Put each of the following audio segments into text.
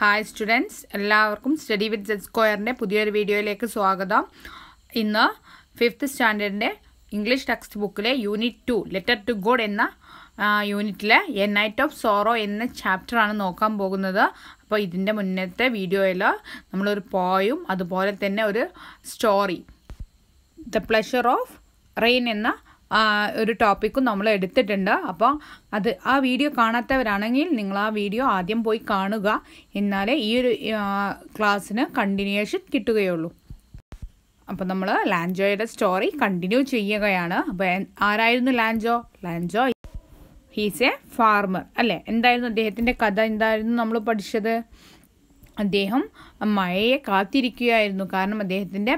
Hi students എല്ലാവർക്കും study with set സ്ക്വയറിൻ്റെ പുതിയൊരു വീഡിയോയിലേക്ക് സ്വാഗതം ഇന്ന് ഫിഫ്ത്ത് സ്റ്റാൻഡേർഡിൻ്റെ ഇംഗ്ലീഷ് ടെക്സ്റ്റ് ബുക്കിലെ unit two letter to God എന്ന യൂണിറ്റിലെ എ നൈറ്റ് ഓഫ് സോറോ എന്ന ചാപ്റ്ററാണ് നോക്കാൻ പോകുന്നത് അപ്പോൾ ഇതിൻ്റെ മുന്നത്തെ വീഡിയോയിൽ നമ്മളൊരു പോയും അതുപോലെ തന്നെ ഒരു story the pleasure of rain എന്ന ആ, ഒരു ടോപ്പിക്കും നമ്മൾ എടുത്തിട്ടുണ്ട് അപ്പോൾ അത് ആ വീഡിയോ കാണാത്തവരാണെങ്കിൽ നിങ്ങൾ ആ വീഡിയോ ആദ്യം പോയി കാണുക എന്നാലേ ഈ ഒരു ആ, ക്ലാസ്സിന് കണ്ടിന്യൂഷൻ കിട്ടുകയുള്ളൂ അപ്പോൾ നമ്മൾ ലാൻജോയുടെ സ്റ്റോറി കണ്ടിന്യൂ ചെയ്യുകയാണ് അപ്പോൾ എൻ- ആരായിരുന്നു Lencho Lencho he's a farmer അല്ലേ എന്തായിരുന്നു അദ്ദേഹത്തിൻ്റെ കഥ എന്തായിരുന്നു നമ്മൾ പഠിച്ചത് അദ്ദേഹം മഴയെ കാത്തിരിക്കുകയായിരുന്നു കാരണം അദ്ദേഹത്തിൻ്റെ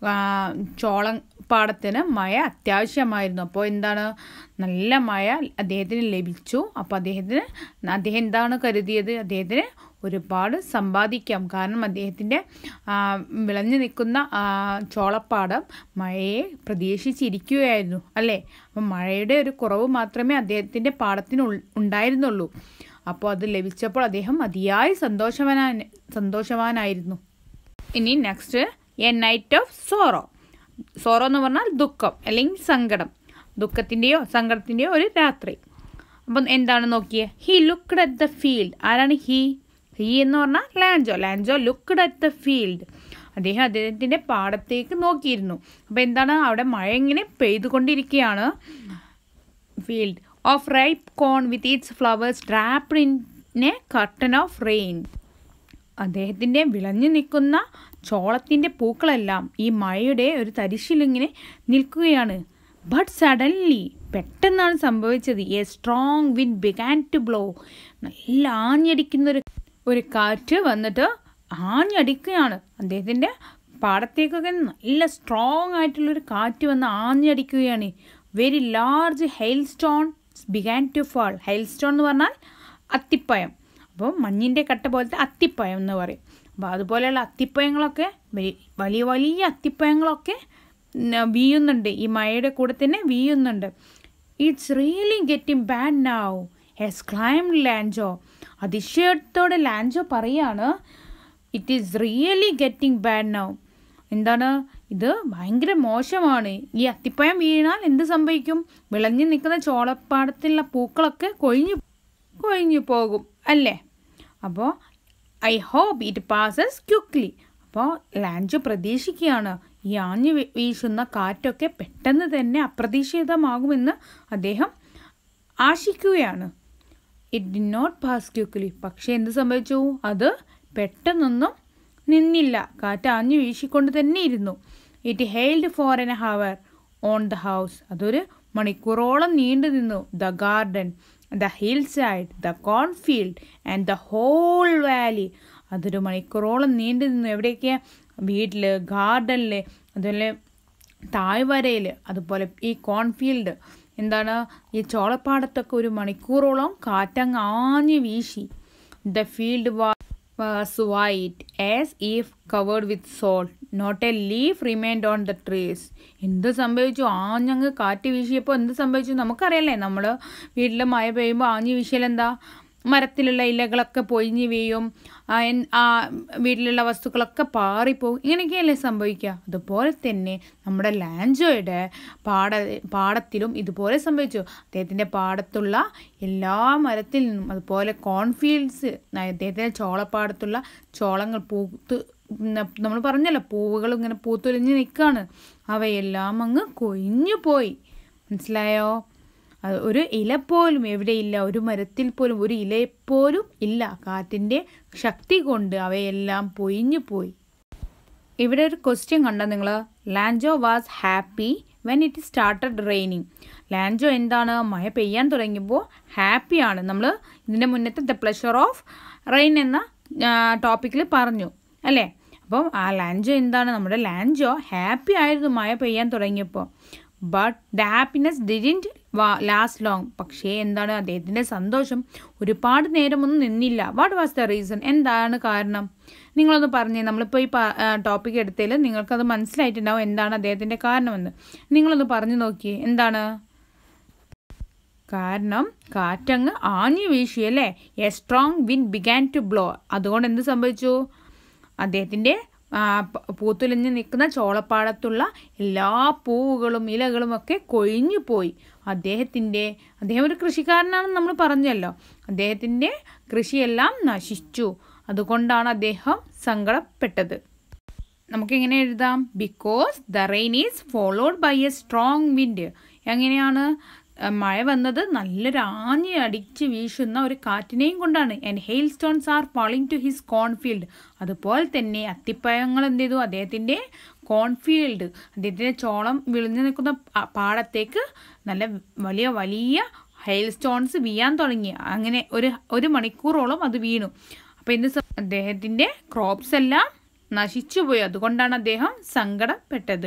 ചോളം പാടത്തിന് മഴ അത്യാവശ്യമായിരുന്നു അപ്പോൾ എന്താണ് നല്ല മഴ അദ്ദേഹത്തിന് ലഭിച്ചു അപ്പോൾ അദ്ദേഹത്തിന് അദ്ദേഹം എന്താണ് കരുതിയത് അദ്ദേഹത്തിന് ഒരുപാട് സമ്പാദിക്കാം കാരണം അദ്ദേഹത്തിൻ്റെ ആ, വിളഞ്ഞു നിൽക്കുന്ന ആ, ചോളപ്പാടം മഴയെ പ്രതീക്ഷിച്ചിരിക്കുകയായിരുന്നു അല്ലേ അപ്പം മഴയുടെ ഒരു കുറവ് മാത്രമേ അദ്ദേഹത്തിൻ്റെ പാടത്തിന് ഉൾ- ഉണ്ടായിരുന്നുള്ളൂ അപ്പോൾ അത് ലഭിച്ചപ്പോൾ അദ്ദേഹം അതിയായി സന്തോഷവാനാ സന്തോഷവാനായിരുന്നു ഇനി next a night of sorrow sorrow എന്ന് പറഞ്ഞാൽ ദുഃഖം അല്ലെങ്കിൽ സങ്കടം ദുഃഖത്തിൻ്റെയോ സങ്കടത്തിൻ്റെയോ ഒരു രാത്രി അപ്പം എന്താണ് നോക്കിയേ he looked at the field ആരാണ് ഹി ഹി എന്ന് പറഞ്ഞാൽ Lencho Lencho looked at the field അദ്ദേഹം അദ്ദേഹത്തിൻ്റെ പാടത്തേക്ക് നോക്കിയിരുന്നു അപ്പോൾ എന്താണ് അവിടെ മഴ ഇങ്ങനെ പെയ്തുകൊണ്ടിരിക്കുകയാണ് field of ripe corn with its flowers draped in a curtain of rain അദ്ദേഹത്തിൻ്റെ വിളഞ്ഞു നിൽക്കുന്ന ചോളത്തിൻ്റെ പൂക്കളെല്ലാം ഈ മഴയുടെ ഒരു തരിശിലിങ്ങനെ നിൽക്കുകയാണ് ബട്ട് സഡൻലി പെട്ടെന്നാണ് സംഭവിച്ചത് a strong wind began to blow നല്ല ആഞ്ഞടിക്കുന്ന ഒരു ഒരു കാറ്റ് വന്നിട്ട് ആഞ്ഞടിക്കുകയാണ് അദ്ദേഹത്തിൻ്റെ പാടത്തേക്കൊക്കെ നല്ല സ്ട്രോങ് ആയിട്ടുള്ളൊരു കാറ്റ് വന്ന് ആഞ്ഞടിക്കുകയാണ് very large hailstone began to fall hailstone എന്ന് പറഞ്ഞാൽ അത്തിപ്പയം അപ്പോൾ മഞ്ഞിൻ്റെ കട്ട പോലത്തെ അത്തിപ്പയം എന്ന് പറയും അപ്പോൾ അതുപോലെയുള്ള അത്തിപ്പയങ്ങളൊക്കെ വെ- വലിയ വലിയ അത്തിപ്പയങ്ങളൊക്കെ ന- വീഴുന്നുണ്ട് ഈ മഴയുടെ കൂടെ തന്നെ വീഴുന്നുണ്ട് it's really getting bad now he's claim Lencho അതിശയത്തോടെ ലാൻജോ പറയാണ് it is really getting bad now എന്താണ് ഇത് ഭയങ്കര മോശമാണ് ഈ അത്തിപ്പഴം വീണാൽ എന്ത് സംഭവിക്കും വിളഞ്ഞു നിൽക്കുന്ന ചോളപ്പാടത്തിലുള്ള പൂക്കളൊക്കെ കൊഴിഞ്ഞു കൊഴിഞ്ഞു പോകും അല്ലേ അപ്പോൾ I hope it passes quickly അപ്പോൾ ലാൻജോ പ്രതീക്ഷിക്കുകയാണ് ഈ ആഞ്ഞു വീ- വീശുന്ന കാറ്റൊക്കെ പെട്ടെന്ന് തന്നെ അപ്രതീക്ഷിതമാകുമെന്ന് അദ്ദേഹം ആശിക്കുകയാണ് it did not pass quickly പക്ഷേ എന്ത് സംഭവിച്ചു അത് പെട്ടെന്നൊന്നും നിന്നില്ല കാറ്റ് ആഞ്ഞു വീശിക്കൊണ്ട് തന്നെ ഇരുന്നു it hailed for an hour on the house അതൊരു മണിക്കൂറോളം നീണ്ടു നിന്നു the garden the hillside the cornfield and the whole valley അതൊരു മണിക്കൂറോളം നീണ്ടു നിന്നു എവിടെയൊക്കെയാ വീട്ടിൽ ഗാർഡനിൽ അതുപോലെ താഴ്വരയിൽ അതുപോലെ ഈ കോൺഫീൽഡ് എന്താണ് ഈ ചോളപ്പാടത്തൊക്കെ ഒരു മണിക്കൂറോളം കാറ്റങ്ങ് ആഞ്ഞു വീശി the field was white as if covered with salt not a leaf remained on the trees എന്ത് സംഭവിച്ചു ആഞ്ഞങ്ങ് കാറ്റ് വീശിയപ്പോൾ എന്ത് സംഭവിച്ചു നമുക്കറിയാലേ നമ്മൾ വീട്ടിൽ മഴ പെയ്യുമ്പോൾ ആഞ്ഞു വീശിയാൽ എന്താ മരത്തിലുള്ള ഇലകളൊക്കെ പൊഴിഞ്ഞ് വീഴും ആ, എൻ- ആ വീട്ടിലുള്ള വസ്തുക്കളൊക്കെ പാറിപ്പോവും ഇങ്ങനെയൊക്കെയല്ലേ സംഭവിക്കുക അതുപോലെ തന്നെ നമ്മുടെ ലാൻജോയുടെ പാട പാടത്തിലും ഇതുപോലെ സംഭവിച്ചു അദ്ദേഹത്തിൻ്റെ പാടത്തുള്ള എല്ലാ മരത്തിൽ നിന്നും അതുപോലെ കോൺഫീൽഡ്സ് അദ്ദേഹത്തിൻ്റെ ചോളപ്പാടത്തുള്ള ചോളങ്ങൾ പൂത്ത് നമ്മൾ പറഞ്ഞല്ലോ പൂവുകൾ ഇങ്ങനെ പൂത്തുലഞ്ഞ് നിൽക്കുകയാണ് അവയെല്ലാം അങ്ങ് കൊഴിഞ്ഞു പോയി മനസ്സിലായോ അത് ഒരു ഇല പോലും എവിടെയില്ല ഒരു മരത്തിൽ പോലും ഒരു ഇലപ്പോലും ഇല്ല കാറ്റിൻ്റെ ശക്തി കൊണ്ട് അവയെല്ലാം പൊയിഞ്ഞു പോയി ഇവിടെ ഒരു ക്വസ്റ്റ്യൻ കണ്ട നിങ്ങൾ Lencho was happy when it started raining Lencho എന്താണ് മഴ പെയ്യാൻ തുടങ്ങിയപ്പോൾ ഹാപ്പിയാണ് നമ്മൾ ഇതിൻ്റെ മുന്നത്തെ ദ പ്ലഷർ ഓഫ് റെയിൻ എന്ന ടോപ്പിക്കിൽ പറഞ്ഞു അല്ലേ അപ്പം ആ ലാൻജോ എന്താണ് നമ്മുടെ ലാൻജോ ഹാപ്പി ആയിരുന്നു മഴ പെയ്യാൻ തുടങ്ങിയപ്പോൾ but the happiness didn't last long പക്ഷേ എന്താണ് അദ്ദേഹത്തിൻ്റെ സന്തോഷം ഒരുപാട് നേരമൊന്നും നിന്നില്ല വാട്ട് വാസ് ദ റീസൺ എന്താണ് കാരണം നിങ്ങളൊന്ന് പറഞ്ഞേ നമ്മളിപ്പോൾ ഈ ടോപ്പിക് എടുത്തതിൽ നിങ്ങൾക്കത് മനസ്സിലായിട്ടുണ്ടാവും എന്താണ് അദ്ദേഹത്തിൻ്റെ കാരണമെന്ന് നിങ്ങളൊന്ന് പറഞ്ഞു നോക്കിയേ എന്താണ് കാരണം കാറ്റങ്ങ് ആഞ്ഞു വീശിയല്ലേ a strong wind began to blow അതുകൊണ്ട് എന്ത് സംഭവിച്ചു അദ്ദേഹത്തിൻ്റെ പൂത്തുലഞ്ഞ് നിൽക്കുന്ന ചോളപ്പാടത്തുള്ള എല്ലാ പൂവുകളും ഇലകളും ഒക്കെ കൊഴിഞ്ഞു പോയി അദ്ദേഹത്തിൻ്റെ അദ്ദേഹം ഒരു കൃഷിക്കാരനാണെന്ന് നമ്മൾ പറഞ്ഞല്ലോ അദ്ദേഹത്തിൻ്റെ കൃഷിയെല്ലാം നശിച്ചു അതുകൊണ്ടാണ് അദ്ദേഹം സങ്കടപ്പെട്ടത് നമുക്കിങ്ങനെ എഴുതാം because the rain is followed by a strong wind എങ്ങനെയാണ് മഴ വന്നത് നല്ലൊരു ആഞ്ഞ് അടിച്ച് വീശുന്ന ഒരു കാറ്റിനെയും കൊണ്ടാണ് and hailstones are falling to his cornfield അതുപോലെ തന്നെ അത്തിപ്പഴങ്ങൾ എന്ത് ചെയ്തു അദ്ദേഹത്തിൻ്റെ കോൺഫീൽഡ് അദ്ദേഹത്തിൻ്റെ ചോളം വിളിഞ്ഞു നിൽക്കുന്ന പാടത്തേക്ക് നല്ല വലിയ വലിയ ഹെയിൽ സ്റ്റോൺസ് വീഴാൻ തുടങ്ങി അങ്ങനെ ഒരു ഒരു മണിക്കൂറോളം അത് വീണു അപ്പോൾ ഇന്ന് അദ്ദേഹത്തിൻ്റെ ക്രോപ്സ് എല്ലാം നശിച്ചുപോയി അതുകൊണ്ടാണ് അദ്ദേഹം സങ്കടപ്പെട്ടത്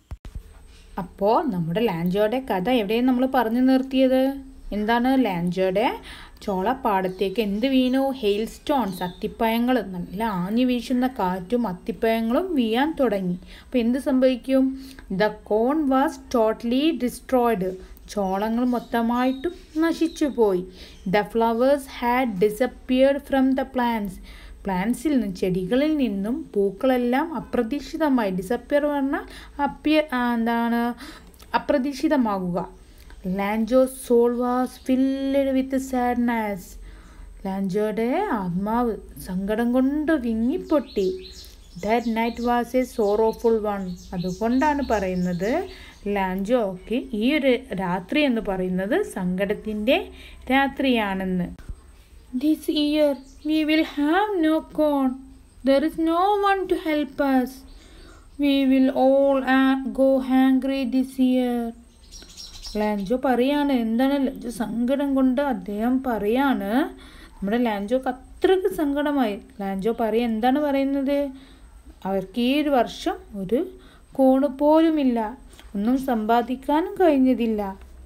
അപ്പോൾ നമ്മുടെ ലാൻജോയുടെ കഥ എവിടെയും നമ്മൾ പറഞ്ഞു നിർത്തിയത് എന്താണ് ലാൻജോയുടെ ചോളപ്പാടത്തേക്ക് എന്ത് വീണു ഹെയിൽ സ്റ്റോൺസ് അത്തിപ്പഴങ്ങൾ നല്ല ആഞ്ഞു വീശുന്ന കാറ്റും അത്തിപ്പഴങ്ങളും വീഴാൻ തുടങ്ങി അപ്പോൾ എന്ത് സംഭവിക്കും the corn was totally destroyed ചോളങ്ങൾ മൊത്തമായിട്ടും നശിച്ചു പോയി the flowers had disappeared from the plants പ്ലാന്റ്സിൽ നിന്നും ചെടികളിൽ നിന്നും പൂക്കളെല്ലാം അപ്രതീക്ഷിതമായി ഡിസപ്പിയർ പറഞ്ഞാൽ അപ്പിയ എന്താണ് അപ്രതീക്ഷിതമാകുക Lencho soul was filled with sadness ലാൻജോയുടെ ആത്മാവ് സങ്കടം കൊണ്ട് വിങ്ങിപ്പൊട്ടി that night was a sorrowful one അതുകൊണ്ടാണ് പറയുന്നത് ലാൻജോക്ക് ഈ ഒരു രാത്രി എന്ന് പറയുന്നത് സങ്കടത്തിൻ്റെ രാത്രിയാണെന്ന് this year we will have no corn there is no one to help us we will all go hungry this year Lencho പറയാണ് എന്താണ് ലഞ്ചോ സങ്കടം കൊണ്ട് അദ്ദേഹം പറയാണ് നമ്മുടെ ലാൻജോക്ക് അത്രയ്ക്ക് സങ്കടമായി ലാൻജോ പറയ എന്താണ് പറയുന്നത് അവർക്ക് ഈ ഒരു വർഷം ഒരു കോണ് പോലുമില്ല ഒന്നും സമ്പാദിക്കാനും കഴിഞ്ഞതില്ല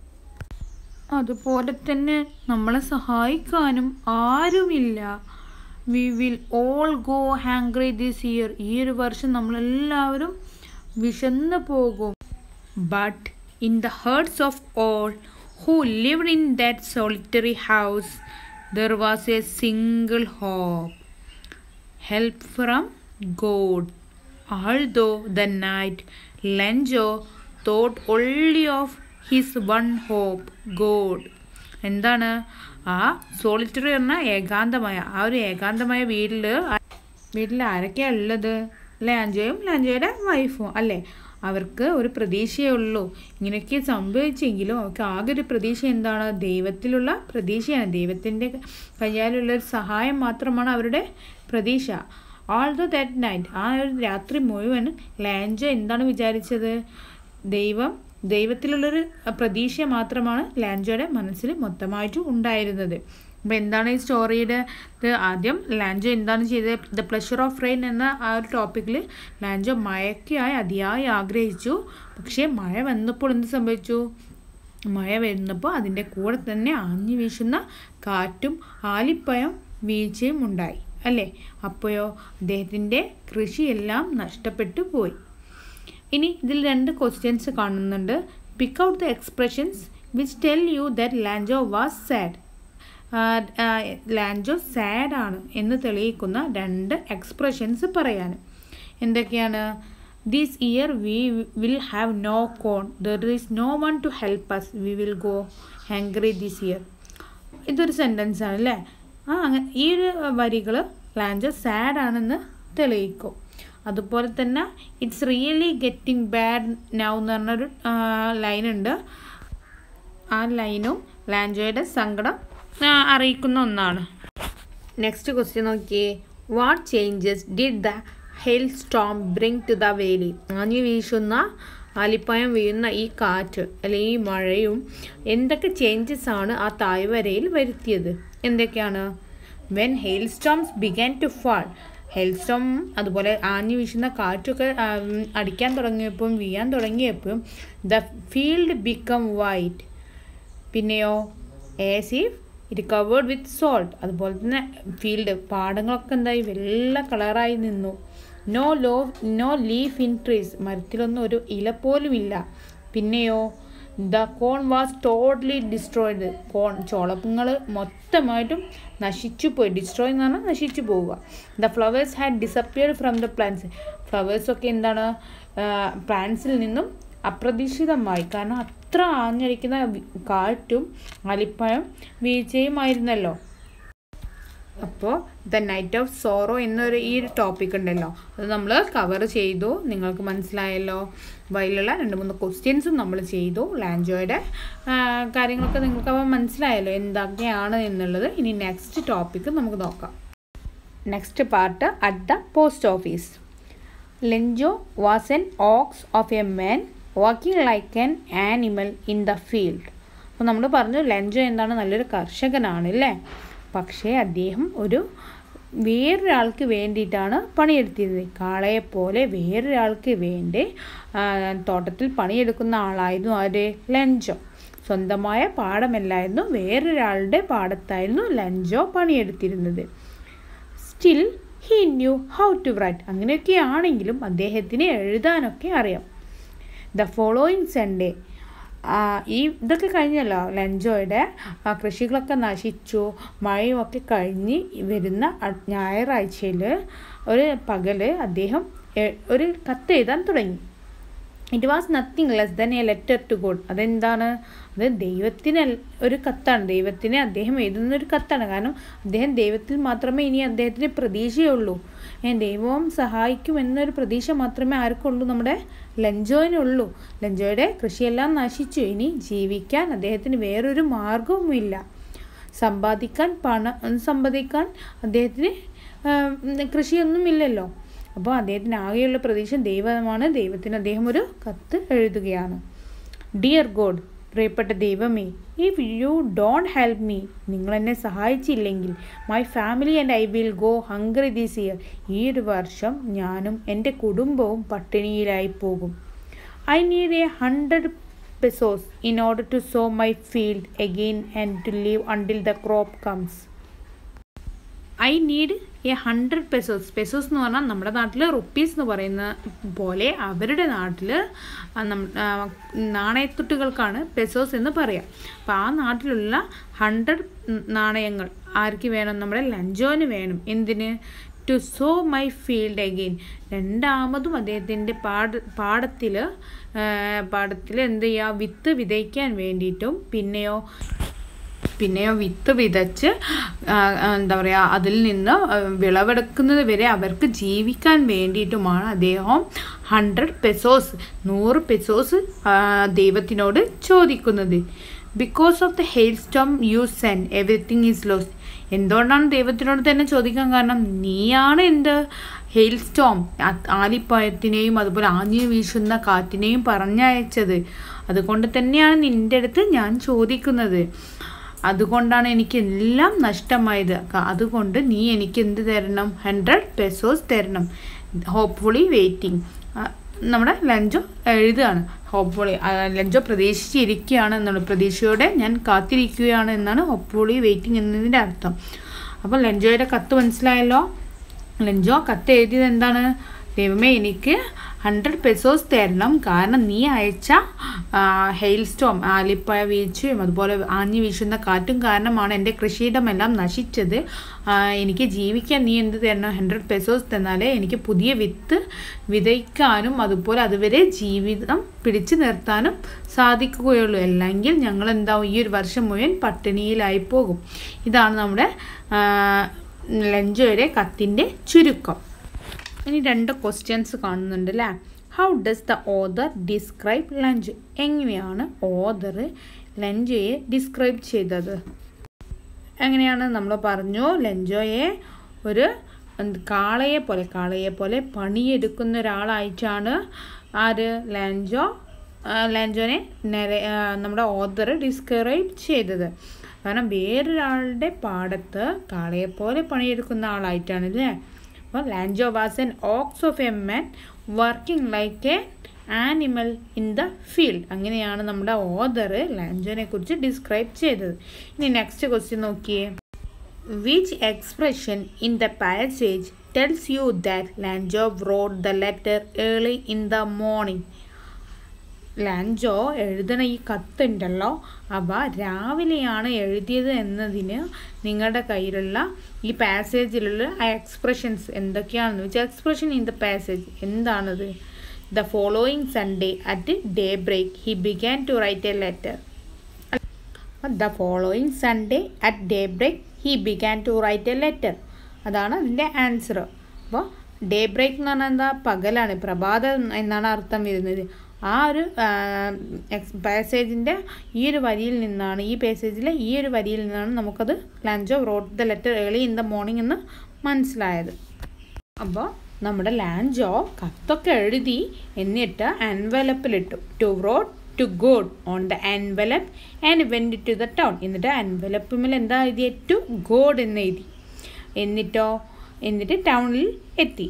അതുപോലെ തന്നെ നമ്മളെ സഹായിക്കാനും ആരുമില്ല we will all go hungry this year ഈ ഒരു വർഷം നമ്മളെല്ലാവരും വിശന്ന് പോകും but in the hearts of all who lived in that solitary house there was a single hope help from God. Although the night Lenjo thought only of his one hope, God. എന്താണ് ആ solitary പറഞ്ഞ ഏകാന്തമായ ആ ഒരു ഏകാന്തമായ വീട്ടിൽ വീട്ടിൽ ആരൊക്കെയാണ് ഉള്ളത് ലാൻജോയും ലാൻജോയുടെ വൈഫും അല്ലേ അവർക്ക് ഒരു പ്രതീക്ഷയേ ഉള്ളൂ ഇങ്ങനെയൊക്കെ സംഭവിച്ചെങ്കിലും അവർക്ക് ആകെ ഒരു പ്രതീക്ഷ എന്താണ് ദൈവത്തിലുള്ള പ്രതീക്ഷയാണ് ദൈവത്തിൻ്റെ കയ്യാലുള്ള ഒരു സഹായം മാത്രമാണ് അവരുടെ പ്രതീക്ഷ ആൾ ദ ദാറ്റ് നൈറ്റ് ആ ഒരു രാത്രി മുഴുവൻ ലാൻജോ എന്താണ് വിചാരിച്ചത് ദൈവം ദൈവത്തിലുള്ളൊരു പ്രതീക്ഷ മാത്രമാണ് ലാൻജോയുടെ മനസ്സിൽ മൊത്തമായിട്ടും ഉണ്ടായിരുന്നത് അപ്പോൾ എന്താണ് ഈ സ്റ്റോറിയുടെ ഇത് ആദ്യം ലാൻജോ എന്താണ് ചെയ്തത് ദ പ്ലഷർ ഓഫ് റെയിൻ എന്ന ആ ഒരു ടോപ്പിക്കിൽ ലാൻജോ മഴയ്ക്കായി അതിയായി ആഗ്രഹിച്ചു പക്ഷേ മഴ വന്നപ്പോൾ എന്ത് സംഭവിച്ചു മഴ വരുന്നപ്പോൾ അതിൻ്റെ കൂടെ തന്നെ ആഞ്ഞു വീശുന്ന കാറ്റും ആലിപ്പഴം വീഴ്ചയും ഉണ്ടായി അല്ലേ അപ്പോഴോ അദ്ദേഹത്തിൻ്റെ കൃഷിയെല്ലാം നഷ്ടപ്പെട്ടു പോയി ഇനി ഇതിൽ രണ്ട് ക്വസ്റ്റ്യൻസ് കാണുന്നുണ്ട് pick out the expressions which tell you that Lencho was sad Lencho sad ആണ് എന്ന് തെളിയിക്കുന്ന രണ്ട് എക്സ്പ്രഷൻസ് പറയാൻ എന്തൊക്കെയാണ് this year we will have no corn there is no one to help us we will go hungry this year ഇതൊരു sentence ആണ് അല്ലേ ആ അങ്ങനെ ഈ ഒരു വരികൾ ലാൻജോ സാഡ് ആണെന്ന് തെളിയിക്കും അതുപോലെ തന്നെ it's really getting bad now എന്ന് പറഞ്ഞൊരു ലൈനുണ്ട് ആ ലൈനും ലാൻജോയുടെ സങ്കടം അറിയിക്കുന്ന ഒന്നാണ് നെക്സ്റ്റ് ക്വസ്റ്റ്യൻ നോക്കിയേ what changes did the hailstorm bring to the valley ആഞ്ഞു വീശുന്ന ആലിപ്പായം വീഴുന്ന ഈ കാറ്റ് അല്ലെങ്കിൽ ഈ മഴയും എന്തൊക്കെ ചേഞ്ചസ് ആണ് ആ താഴ്വരയിൽ വരുത്തിയത് എന്തൊക്കെയാണ് when hailstorms began to fall hailstorm അതുപോലെ ആഞ്ഞു വീശുന്ന കാറ്റൊക്കെ അടിക്കാൻ തുടങ്ങിയപ്പോൾ വീഴാൻ തുടങ്ങിയപ്പോൾ ദ ഫീൽഡ് ബിക്കം വൈറ്റ് പിന്നെയോ as if it covered with salt അതുപോലെ തന്നെ ഫീൽഡ് പാടങ്ങളൊക്കെ എന്തായി വെള്ള കളറായി നിന്നു നോ ലോ നോ ലീഫ് ഇൻ ട്രീസ് മരത്തിലൊന്നും ഒരു ഇല പോലും ഇല്ല പിന്നെയോ the corn was totally destroyed corn ചോളപ്പങ്ങൾ മൊത്തമായിട്ടും നശിച്ചു പോയി ഡിസ്ട്രോയ് എന്ന് പറഞ്ഞാൽ നശിച്ചു പോവുക the flowers had disappeared from the plants ഫ്ലവേഴ്സൊക്കെ എന്താണ് പ്ലാന്റ്സിൽ നിന്നും അപ്രതീക്ഷിതമായി കാരണം അത്ര ആഞ്ഞടിക്കുന്ന വി- കാറ്റും അലിപ്പഴം വീഴ്ചയുമായിരുന്നല്ലോ അപ്പോൾ ദ നൈറ്റ് ഓഫ് സോറോ എന്നൊരു ഈ ഒരു ടോപ്പിക് ഉണ്ടല്ലോ അത് നമ്മൾ കവർ ചെയ്തു നിങ്ങൾക്ക് മനസ്സിലായല്ലോ വയലുള്ള രണ്ട് മൂന്ന് ക്വസ്റ്റ്യൻസും നമ്മൾ ചെയ്തു ലാൻജോയുടെ ആ, കാര്യങ്ങളൊക്കെ നിങ്ങൾക്ക് അപ്പോൾ മനസ്സിലായല്ലോ എന്തൊക്കെയാണ് എന്നുള്ളത് ഇനി നെക്സ്റ്റ് ടോപ്പിക്ക് നമുക്ക് നോക്കാം next part at the post office Lencho was an ox of a man walking like an animal in the field അപ്പോൾ നമ്മൾ പറഞ്ഞു ലെഞ്ചോ എന്താണ് നല്ലൊരു കർഷകനാണ് അല്ലേ പക്ഷേ അദ്ദേഹം ഒരു വേറൊരാൾക്ക് വേണ്ടിയിട്ടാണ് പണിയെടുത്തിരുന്നത് കാളയെപ്പോലെ വേറൊരാൾക്ക് വേണ്ടി ആ, തോട്ടത്തിൽ പണിയെടുക്കുന്ന ആളായിരുന്നു ആര് ലഞ്ചോ സ്വന്തമായ പാടമല്ലായിരുന്നു വേറൊരാളുടെ പാടത്തായിരുന്നു ലഞ്ചോ പണിയെടുത്തിരുന്നത് still he knew how to write അങ്ങനെയൊക്കെ ആണെങ്കിലും അദ്ദേഹത്തിന് എഴുതാനൊക്കെ അറിയാം ദ ഫോളോയിങ് സൺഡേ ഈ ഇതൊക്കെ കഴിഞ്ഞല്ലോ ലഞ്ചോയുടെ ആ, കൃഷികളൊക്കെ നശിച്ചു മഴയും ഒക്കെ കഴിഞ്ഞ് വരുന്ന അ- ഞായറാഴ്ചയിൽ ഒരു പകല് അദ്ദേഹം എ- ഒരു കത്ത് എഴുതാൻ തുടങ്ങി it was nothing less than a letter to God അതെന്താണ് അത് ദൈവത്തിന് അൽ- ഒരു കത്താണ് ദൈവത്തിന് അദ്ദേഹം എഴുതുന്ന ഒരു കത്താണ് കാരണം അദ്ദേഹം ദൈവത്തിൽ മാത്രമേ ഇനി അദ്ദേഹത്തിന് പ്രതീക്ഷയുള്ളൂ ഏ, ദൈവവും സഹായിക്കും എന്നൊരു പ്രതീക്ഷ മാത്രമേ ആർക്കുള്ളൂ നമ്മുടെ ലഞ്ചോയിനുള്ളൂ ലഞ്ചോയുടെ കൃഷിയെല്ലാം നശിച്ചു ഇനി ജീവിക്കാൻ അദ്ദേഹത്തിന് വേറൊരു മാർഗവുമില്ല സമ്പാദിക്കാൻ പണം സമ്പാദിക്കാൻ അദ്ദേഹത്തിന് ആ, കൃഷിയൊന്നുമില്ലല്ലോ അപ്പോൾ അദ്ദേഹത്തിന് ആകെയുള്ള പ്രതീക്ഷ ദൈവമാണ് ദൈവത്തിന് അദ്ദേഹം ഒരു കത്ത് എഴുതുകയാണ് ഡിയർ ഗോഡ് പ്രിയപ്പെട്ട ദൈവമേ if you don't help me നിങ്ങൾ എന്നെ സഹായിച്ചില്ലെങ്കിൽ my family and I will go hungry this year ഈ ഒരു വർഷം ഞാനും എൻ്റെ കുടുംബവും പട്ടിണിയിലായി പോകും I need a hundred pesos in order to sow my field again and to live until the crop comes I need a hundred pesos pesos എന്ന് പറഞ്ഞാൽ നമ്മുടെ നാട്ടിൽ റുപ്പീസ് എന്ന് പറയുന്ന പോലെ അവരുടെ നാട്ടിൽ നാണയത്തുട്ടുകൾക്കാണ് പെസോസ് എന്ന് പറയാം അപ്പോൾ ആ നാട്ടിലുള്ള ഹൺഡ്രഡ് നാണയങ്ങൾ ആർക്ക് വേണം നമ്മുടെ ലഞ്ചോന് വേണം എന്തിന് to sow my field again രണ്ടാമതും അദ്ദേഹത്തിൻ്റെ പാട പാടത്തിൽ പാടത്തിൽ എന്ത് ചെയ്യുക വിത്ത് വിതയ്ക്കാൻ വേണ്ടിയിട്ടും പിന്നെയോ പിന്നെയോ വിത്ത് വിതച്ച് ആ, ആ, എന്താ പറയുക അതിൽ നിന്ന് ആ, വിളവെടുക്കുന്നത് വരെ അവർക്ക് ജീവിക്കാൻ വേണ്ടിയിട്ടുമാണ് അദ്ദേഹം ഹൺഡ്രഡ് പെസോസ് നൂറ് പെസോസ് ആ, ദൈവത്തിനോട് ചോദിക്കുന്നത് because of the hailstorm you seen everything is lost എന്തുകൊണ്ടാണ് ദൈവത്തിനോട് തന്നെ ചോദിക്കാൻ കാരണം നീയാണ് എന്ത് ഹെയിൽ സ്റ്റോം ആലിപ്പഴത്തിനെയും അതുപോലെ ആഞ്ഞു വീശുന്ന കാറ്റിനെയും പറഞ്ഞയച്ചത് അതുകൊണ്ട് തന്നെയാണ് നിൻ്റെ അടുത്ത് ഞാൻ ചോദിക്കുന്നത് അതുകൊണ്ടാണ് എനിക്ക് എല്ലാം നഷ്ടമായത് ക- അതുകൊണ്ട് നീ എനിക്ക് എന്ത് തരണം ഹൺഡ്രഡ് പെസോസ് തരണം ഹോപ്പ്ഫുള്ളി വെയിറ്റിംഗ് നമ്മുടെ ലഞ്ചോ എഴുതുകയാണ് ഹോപ്പ്ഫുള്ളി ലഞ്ചോ പ്രതീക്ഷിച്ചിരിക്കുകയാണ് എന്നാണ് പ്രതീക്ഷയോടെ ഞാൻ കാത്തിരിക്കുകയാണ് എന്നാണ് ഹോപ്പ്ഫുള്ളി വെയിറ്റിംഗ് എന്നതിൻ്റെ അർത്ഥം അപ്പോൾ ലഞ്ചോയുടെ കത്ത് മനസ്സിലായല്ലോ ലഞ്ചോ കത്ത് എഴുതിയത് എന്താണ് ദൈവമേ എനിക്ക് ഹൺഡ്രഡ് പെസോസ് തരണം കാരണം നീ അയച്ച ഹെയിൽ സ്റ്റോം ആലിപ്പഴ വീഴ്ചയും അതുപോലെ ആഞ്ഞു വീശുന്ന കാറ്റും കാരണമാണ് എൻ്റെ കൃഷിയിടമെല്ലാം നശിച്ചത് ആ, എനിക്ക് ജീവിക്കാൻ നീ എന്ത് തരണം ഹൺഡ്രഡ് പെസോസ് തന്നാലേ എനിക്ക് പുതിയ വിത്ത് വിതയ്ക്കാനും അതുപോലെ അതുവരെ ജീവിതം പിടിച്ചു നിർത്താനും സാധിക്കുകയുള്ളൂ അല്ലെങ്കിൽ ഞങ്ങൾ എന്താവും ഈ ഒരു വർഷം മുഴുവൻ പട്ടിണിയിലായി പോകും ഇതാണ് നമ്മുടെ ആ, ലഞ്ചോയുടെ കത്തിൻ്റെ ചുരുക്കം ഇനി രണ്ട് ക്വസ്റ്റ്യൻസ് കാണുന്നുണ്ട് അല്ലേ how does the author describe Lencho എങ്ങനെയാണ് ഓദർ ലഞ്ചോയെ ഡിസ്ക്രൈബ് ചെയ്തത് എങ്ങനെയാണ് നമ്മൾ പറഞ്ഞു ലഞ്ചോയെ ഒരു എന്ത് കാളയെ പോലെ കാളയെ പോലെ പണിയെടുക്കുന്ന ഒരാളായിട്ടാണ് ആര് ലാൻജോ ആ, ലാൻജോനെ നിര ആ, നമ്മുടെ ഓദർ ഡിസ്ക്രൈബ് ചെയ്തത് കാരണം വേറൊരാളുടെ പാടത്ത് കാളയെ പോലെ പണിയെടുക്കുന്ന ആളായിട്ടാണ് അല്ലേ അപ്പോൾ Lencho was an ox of a man working like a animal in the field അങ്ങനെയാണ് നമ്മുടെ ഓദർ ലാൻജോനെ കുറിച്ച് ഡിസ്ക്രൈബ് ചെയ്തത് ഇനി നെക്സ്റ്റ് ക്വസ്റ്റ്യൻ നോക്കിയേ Which expression in the passage tells you that Lanjov wrote the letter early in the morning? Lencho എഴുതണ ഈ കത്തുണ്ടല്ലോ അവ രാവിലെയാണ് എഴുതിയത് എന്നതിന് നിങ്ങളുടെ കയ്യിലുള്ള ഈ പാസേജിലുള്ള ആ എക്സ്പ്രഷൻസ് എന്തൊക്കെയാണെന്ന് വെച്ചാൽ എക്സ്പ്രഷൻ ഇൻ ദ പാസേജ് എന്താണത് the following Sunday at daybreak he began to write a letter the following Sunday at daybreak he began to write a letter അതാണ് അതിൻ്റെ ആൻസർ അപ്പോൾ ഡേ ബ്രേക്ക് എന്ന് പറഞ്ഞാൽ എന്താ പകലാണ് പ്രഭാതം എന്നാണ് അർത്ഥം വരുന്നത് ആ ഒരു പാസേജിൻ്റെ ഈ ഒരു വരിയിൽ നിന്നാണ് ഈ പാസേജിലെ ഈ ഒരു വരിയിൽ നിന്നാണ് നമുക്കത് Lencho wrote the letter early in the morning എന്ന് മനസ്സിലായത് അപ്പോൾ നമ്മുടെ ലാൻജോ കത്തൊക്കെ എഴുതി എന്നിട്ട് എൻവലപ്പിലിട്ടു to wrote to God on the envelope and went to the town എന്നിട്ട് എൻവലപ്പിൽ എന്താ എഴുതിയ ടു ഗോഡ് എന്ന് എഴുതി എന്നിട്ടോ എന്നിട്ട് ടൗണിൽ എത്തി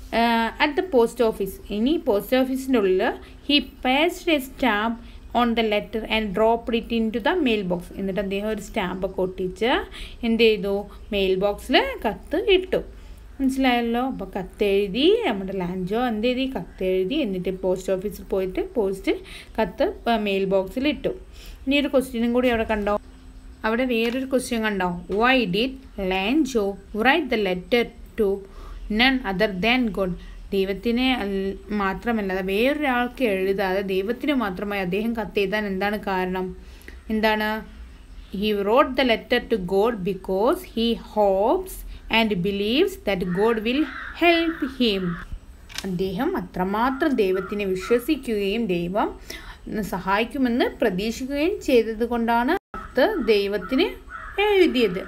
അറ്റ് ദ പോസ്റ്റ് ഓഫീസ് ഇനി പോസ്റ്റ് ഓഫീസിൻ്റെ ഉള്ളിൽ he pasted a stamp on the letter and drop it into the mailbox എന്നിട്ട് അദ്ദേഹം ഒരു സ്റ്റാമ്പൊക്കെ ഒട്ടിച്ച് എന്ത് ചെയ്തു മെയിൽ ബോക്സിൽ കത്ത് ഇട്ടു മനസ്സിലായല്ലോ അപ്പോൾ കത്തെഴുതി നമ്മുടെ ലാൻജോ എന്ത് എഴുതി കത്തെഴുതി എന്നിട്ട് പോസ്റ്റ് ഓഫീസിൽ പോയിട്ട് പോസ്റ്റ് കത്ത് മെയിൽ ബോക്സിൽ ഇട്ടു ഇനി ഒരു ക്വസ്റ്റ്യനും കൂടി അവിടെ കണ്ടോ അവിടെ വേറൊരു ക്വസ്റ്റ്യൻ കണ്ടോ why did Lencho write the letter to none other than God ദൈവത്തിനെ മാത്രമല്ല വേറൊരാൾക്ക് എഴുതാതെ ദൈവത്തിന് മാത്രമായി അദ്ദേഹം കത്തെഴുതാൻ എന്താണ് കാരണം എന്താണ് he wrote the letter to God because he hopes and believes that God will help him അദ്ദേഹം അത്രമാത്രം ദൈവത്തിനെ വിശ്വസിക്കുകയും ദൈവം സഹായിക്കുമെന്ന് പ്രതീക്ഷിക്കുകയും ചെയ്തത് കൊണ്ടാണ് കത്ത് ദൈവത്തിന് എഴുതിയത്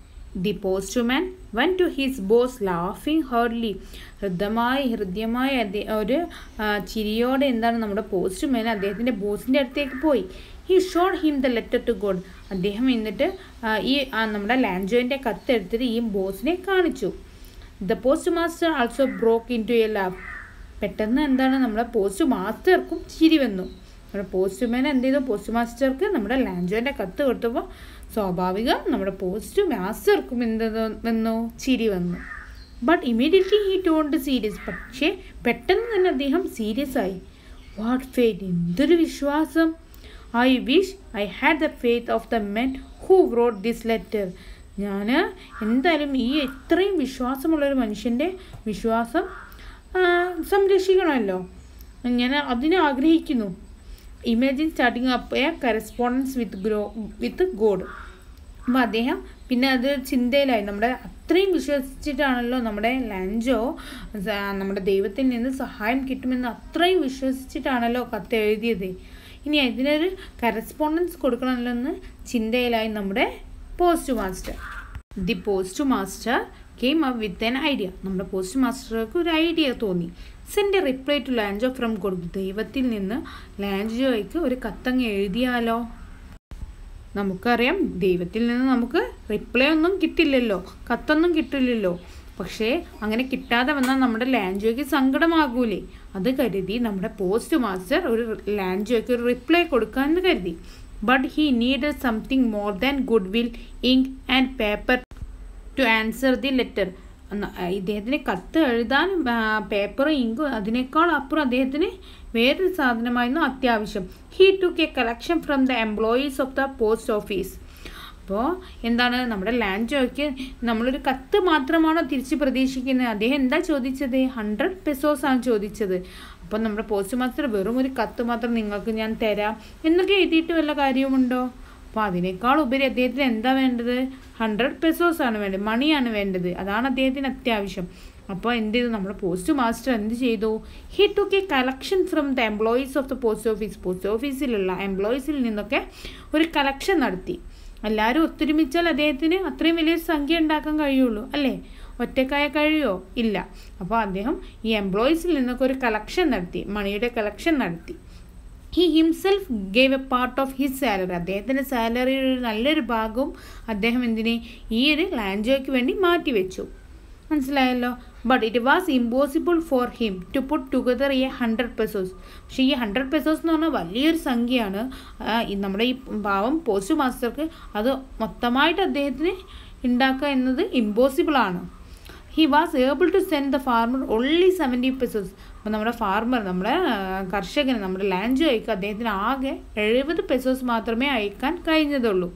ദി പോസ്റ്റ്മാൻ വൻ ടു ഹിസ് ബോസ് ലാഫിങ് ഹേർലി ഹൃദയമായി ഹൃദ്യമായ ഒരു ചിരിയോടെ എന്താണ് നമ്മുടെ പോസ്റ്റ്മാൻ അദ്ദേഹത്തിൻ്റെ ബോസിൻ്റെ അടുത്തേക്ക് പോയി he showed him the letter to God അദ്ദേഹം എന്നിട്ട് ഈ നമ്മുടെ ലാൻജോയിൻ്റെ കത്ത് എടുത്തിട്ട് ഈ ബോസിനെ കാണിച്ചു the post postmaster also broke into a laugh പെട്ടെന്ന് എന്താണ് നമ്മുടെ പോസ്റ്റ് മാസ്റ്റർക്കും ചിരി വന്നു നമ്മുടെ പോസ്റ്റ്മാൻ എന്ത് ചെയ്തു പോസ്റ്റ് മാസ്റ്റർക്ക് നമ്മുടെ ലാൻജോയിൻ്റെ കത്ത് കൊടുത്തപ്പോൾ സ്വാഭാവികം നമ്മുടെ പോസ്റ്റ് മാസ്റ്റർക്കും എന്ത് വന്നു ചിരി വന്നു but immediately he turned serious പക്ഷേ പെട്ടെന്ന് തന്നെ അദ്ദേഹം സീരിയസ് ആയി വാട്ട് ഫെയ്റ്റ് എന്തൊരു വിശ്വാസം I wish I had the faith of the men who wrote this letter ഞാൻ എന്തായാലും ഈ ഇത്രയും വിശ്വാസമുള്ളൊരു മനുഷ്യൻ്റെ വിശ്വാസം സംരക്ഷിക്കണമല്ലോ ഞാൻ അതിനെ ആഗ്രഹിക്കുന്നു imagine starting up a correspondence with grow with God അപ്പോൾ അദ്ദേഹം പിന്നെ അത് ചിന്തയിലായി നമ്മുടെ അത്രയും വിശ്വസിച്ചിട്ടാണല്ലോ നമ്മുടെ ലഞ്ചോ നമ്മുടെ ദൈവത്തിൽ നിന്ന് സഹായം കിട്ടുമെന്ന് അത്രയും വിശ്വസിച്ചിട്ടാണല്ലോ കത്ത് എഴുതിയത് ഇനി അതിനൊരു കറസ്പോണ്ടൻസ് കൊടുക്കണമല്ലോ എന്ന് ചിന്തയിലായി നമ്മുടെ post master the post master came up with an idea നമ്മുടെ പോസ്റ്റ് മാസ്റ്റർക്ക് ഒരു ഐഡിയ തോന്നി send reply to Lencho from God ദൈവത്തിൽ നിന്ന് ലാൻജോയ്ക്ക് ഒരു കത്തങ്ങ് എഴുതിയാലോ നമുക്കറിയാം ദൈവത്തിൽ നിന്ന് നമുക്ക് റിപ്ലൈ ഒന്നും കിട്ടില്ലല്ലോ കത്തൊന്നും കിട്ടില്ലല്ലോ പക്ഷേ അങ്ങനെ കിട്ടാതെ വന്നാൽ നമ്മുടെ ലാൻജോയ്ക്ക് സങ്കടമാകൂലേ അത് കരുതി നമ്മുടെ പോസ്റ്റ് മാസ്റ്റർ ഒരു ലാൻജോയ്ക്ക് ഒരു റിപ്ലൈ കൊടുക്കാമെന്ന് കരുതി but he need something more than good will ink and paper to answer the letter ഇദ്ദേഹത്തിന് കത്ത് എഴുതാൻ പേപ്പറും ഇങ്കും അതിനേക്കാൾ അപ്പുറം അദ്ദേഹത്തിന് വേറൊരു സാധനമായിരുന്നു അത്യാവശ്യം he took a collection from the employees of the post office അപ്പോൾ എന്താണ് നമ്മുടെ ലാൻഡ്ജോയ്ക്ക് നമ്മളൊരു കത്ത് മാത്രമാണോ തിരിച്ച് പ്രതീക്ഷിക്കുന്നത് അദ്ദേഹം എന്താ ചോദിച്ചത് ഹൺഡ്രഡ് പെസോസ് ആണ് ചോദിച്ചത് അപ്പം നമ്മുടെ പോസ്റ്റ് മാസ്റ്റർ വെറും ഒരു കത്ത് മാത്രം നിങ്ങൾക്ക് ഞാൻ തരാം എന്നൊക്കെ എഴുതിയിട്ട് വല്ല കാര്യവുമുണ്ടോ അപ്പോൾ അതിനേക്കാൾ ഉപരി അദ്ദേഹത്തിന് എന്താ വേണ്ടത് ഹൺഡ്രഡ് പെസോസ് ആണ് വേണ്ടത് മണിയാണ് വേണ്ടത് അതാണ് അദ്ദേഹത്തിന് അത്യാവശ്യം അപ്പോൾ എന്ത് ചെയ്തു നമ്മുടെ പോസ്റ്റ് മാസ്റ്റർ എന്ത് ചെയ്തു he took a collection from the employees of the post office post ഓഫീസിലുള്ള എംപ്ലോയീസിൽ നിന്നൊക്കെ ഒരു കളക്ഷൻ നടത്തി എല്ലാവരും ഒത്തൊരുമിച്ചാൽ അദ്ദേഹത്തിന് അത്രയും വലിയൊരു സംഖ്യ ഉണ്ടാക്കാൻ കഴിയുള്ളൂ അല്ലേ ഒറ്റക്കായ കഴിയുമോ ഇല്ല അപ്പോൾ അദ്ദേഹം ഈ എംപ്ലോയീസിൽ നിന്നൊക്കെ ഒരു കളക്ഷൻ നടത്തി മണിയുടെ കളക്ഷൻ നടത്തി he himself gave a part of his salary അദ്ദേഹത്തിൻ്റെ സാലറിയുടെ ഒരു നല്ലൊരു ഭാഗവും അദ്ദേഹം എന്തിനെ ഈ ഒരു ലാൻജോയ്ക്ക് വേണ്ടി മാറ്റിവെച്ചു മനസ്സിലായല്ലോ but it was impossible for him to put together ഈ ഹൺഡ്രഡ് പെസോസ് പക്ഷേ ഈ ഹൺഡ്രഡ് പെസോസ് എന്ന് പറഞ്ഞാൽ വലിയൊരു സംഖ്യയാണ് നമ്മുടെ ഈ പാവം പോസ്റ്റ് മാസ്റ്റർക്ക് അത് മൊത്തമായിട്ട് അദ്ദേഹത്തിന് ഉണ്ടാക്കുക എന്നത് ഇമ്പോസിബിൾ ആണ് he was able to send the farmer only seventy pesos അപ്പോൾ നമ്മുടെ ഫാർമർ നമ്മുടെ ആ, കർഷകന് നമ്മുടെ ലാൻഡ് അയക്കുക അദ്ദേഹത്തിന് ആകെ എഴുപത് പെസോസ് മാത്രമേ അയക്കാൻ കഴിഞ്ഞതുള്ളൂ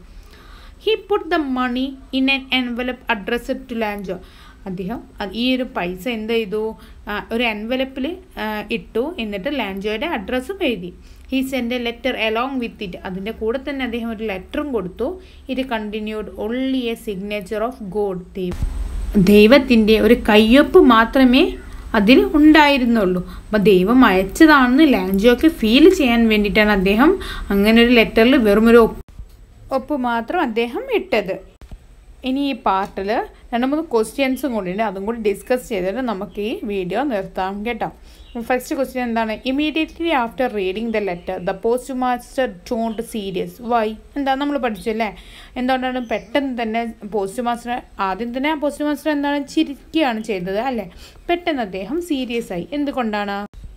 he put the money in an envelope address to Lencho അദ്ദേഹം അത് ഈ ഒരു പൈസ എന്ത് ചെയ്തു ആ, ഒരു എൻവലപ്പിൽ ഇട്ടു എന്നിട്ട് ലാൻജോയുടെ അഡ്രസ്സും എഴുതി he send a letter along with it അതിൻ്റെ കൂടെ തന്നെ അദ്ദേഹം ഒരു ലെറ്ററും കൊടുത്തു ഇത് continued only a signature of God ദൈവം ദൈവത്തിൻ്റെ ഒരു കയ്യൊപ്പ് മാത്രമേ അതിൽ ഉണ്ടായിരുന്നുള്ളൂ അപ്പോൾ ദൈവം അയച്ചതാണെന്ന് ലാൻജോക്ക് ഫീൽ ചെയ്യാൻ വേണ്ടിയിട്ടാണ് അദ്ദേഹം അങ്ങനെ ഒരു ലെറ്ററിൽ വെറും ഒരു ഒപ്പ് ഒപ്പ് മാത്രം അദ്ദേഹം ഇട്ടത് ഇനി ഈ പാർട്ടിൽ രണ്ട് മൂന്ന് ക്വസ്റ്റ്യൻസും കൂടി ഉണ്ട് അതും കൂടി ഡിസ്കസ് ചെയ്തിട്ട് നമുക്ക് ഈ വീഡിയോ നിർത്താം കേട്ടോ ഫസ്റ്റ് ക്വസ്റ്റ്യൻ എന്താണ് immediately after reading the letter the post master turned serious why എന്താ നമ്മൾ പഠിച്ചല്ലേ എന്തുകൊണ്ടാണ് പെട്ടെന്ന് തന്നെ പോസ്റ്റ് മാസ്റ്റർ ആദ്യം തന്നെ ആ പോസ്റ്റ് മാസ്റ്റർ എന്താണ് ചിരിക്കുകയാണ് ചെയ്തത് അല്ലേ പെട്ടെന്ന് അദ്ദേഹം സീരിയസ് ആയി എന്തുകൊണ്ടാണ്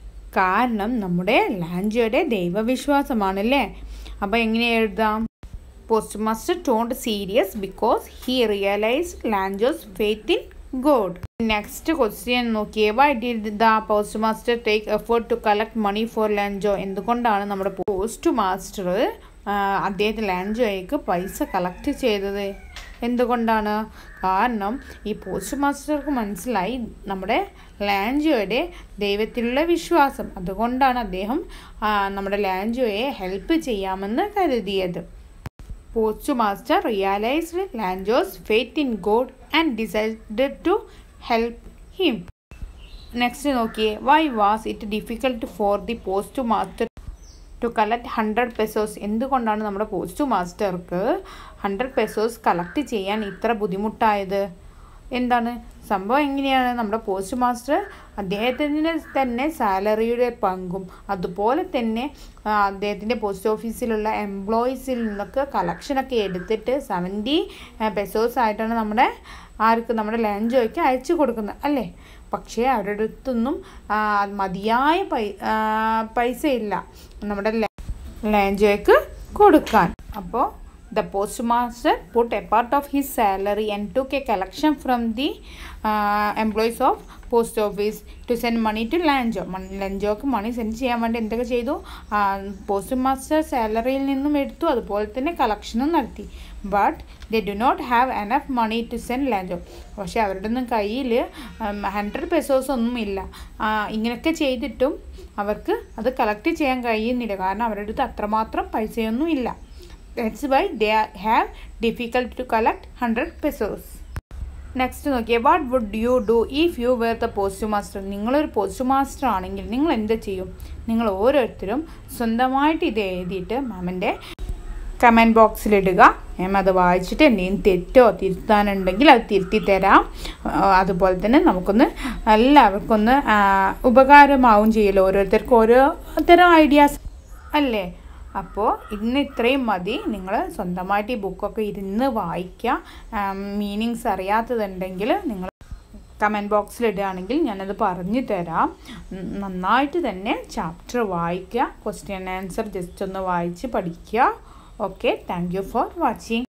കാരണം നമ്മുടെ ലാൻജിയുടെ ദൈവവിശ്വാസമാണല്ലേ അപ്പോൾ എങ്ങനെ എഴുതാം post master turned serious because he realise Lencho's faith in God next question നോക്കിയേ why did the post master take effort to collect money for Lencho എന്തുകൊണ്ടാണ് നമ്മുടെ പോസ്റ്റ് മാസ്റ്റർ അദ്ദേഹത്തിന് ലാൻജോയ്ക്ക് പൈസ കളക്ട് ചെയ്തത് എന്തുകൊണ്ടാണ് കാരണം ഈ പോസ്റ്റ് മാസ്റ്റർക്ക് മനസ്സിലായി നമ്മുടെ ലാൻജോയുടെ ദൈവത്തിലുള്ള വിശ്വാസം അതുകൊണ്ടാണ് അദ്ദേഹം ആ, നമ്മുടെ ലാൻജോയെ ഹെൽപ്പ് ചെയ്യാമെന്ന് കരുതിയത് post master realised Lencho's faith in God and decided to help him next നോക്കിയേ why was it difficult for the post master to collect hundred pesos എന്തുകൊണ്ടാണ് നമ്മുടെ പോസ്റ്റ് മാസ്റ്റർക്ക് ഹൺഡ്രഡ് പെസോസ് കളക്ട് ചെയ്യാൻ ഇത്ര ബുദ്ധിമുട്ടായത് എന്താണ് സംഭവം എങ്ങനെയാണ് നമ്മുടെ പോസ്റ്റ് മാസ്റ്റർ അദ്ദേഹത്തിന് തന്നെ സാലറിയുടെ പങ്കും അതുപോലെ തന്നെ ആ, അദ്ദേഹത്തിൻ്റെ പോസ്റ്റ് ഓഫീസിലുള്ള എംപ്ലോയീസിൽ നിന്നൊക്കെ കളക്ഷനൊക്കെ എടുത്തിട്ട് സെവൻറ്റി പെസോസ് ആയിട്ടാണ് നമ്മുടെ ആർക്ക് നമ്മുടെ ലാൻജോയ്ക്ക് അയച്ചു കൊടുക്കുന്നത് അല്ലേ പക്ഷേ അവരുടെ അടുത്തൊന്നും ആ, മതിയായ പൈ ആ, പൈസ ഇല്ല നമ്മുടെ ലാൻജോയ്ക്ക് കൊടുക്കാൻ അപ്പോൾ the post master put a part of his salary and took a collection from the employees of post office to send money to Lencho ലഞ്ചോക്ക് മണി സെൻഡ് ചെയ്യാൻ വേണ്ടി എന്തൊക്കെ ചെയ്തു പോസ്റ്റ് മാസ്റ്റർ സാലറിയിൽ നിന്നും എടുത്തു അതുപോലെ തന്നെ കളക്ഷനും നടത്തി but they do not have enough money to send Lencho പക്ഷേ അവരുടെ ഒന്നും കയ്യിൽ ഹൺഡ്രഡ് പെസോസ് ഒന്നും ഇല്ല ആ, ഇങ്ങനെയൊക്കെ ചെയ്തിട്ടും അവർക്ക് അത് കളക്ട് ചെയ്യാൻ കഴിയുന്നില്ല കാരണം അവരുടെ അടുത്ത് അത്രമാത്രം പൈസയൊന്നും ഇല്ല that's why they have difficult to collect hundred pesos next നോക്കിയേ what would you do if you were the post master നിങ്ങളൊരു പോസ്റ്റ് മാസ്റ്റർ ആണെങ്കിൽ നിങ്ങൾ എന്ത് ചെയ്യും നിങ്ങൾ ഓരോരുത്തരും സ്വന്തമായിട്ട് ഇത് എഴുതിയിട്ട് മാമിൻ്റെ കമൻറ്റ് ബോക്സിലിടുക മാം അത് വായിച്ചിട്ട് എന്തെങ്കിലും തെറ്റോ തിരുത്താനുണ്ടെങ്കിൽ അത് തിരുത്തി തരാം ആ, അതുപോലെ തന്നെ നമുക്കൊന്ന് എല്ലാവർക്കും ഒന്ന് ആ, ഉപകാരമാവും ചെയ്യല്ലോ ഓരോരുത്തർക്കും ഓരോ തരം ഐഡിയാസ് അല്ലേ അപ്പോൾ ഇന്ന് ഇത്രയും മതി നിങ്ങൾ സ്വന്തമായിട്ട് ഈ ബുക്കൊക്കെ ഇരുന്ന് വായിക്കുക മീനിങ്സ് അറിയാത്തതുണ്ടെങ്കിൽ നിങ്ങൾ കമൻറ്റ് ബോക്സിൽ ഇടുകയാണെങ്കിൽ ഞാനത് പറഞ്ഞു തരാം ഉം, നന്നായിട്ട് തന്നെ ചാപ്റ്റർ വായിക്കുക ക്വസ്റ്റ്യൻ ആൻസർ ജസ്റ്റ് ഒന്ന് വായിച്ച് പഠിക്കുക okay thank you for watching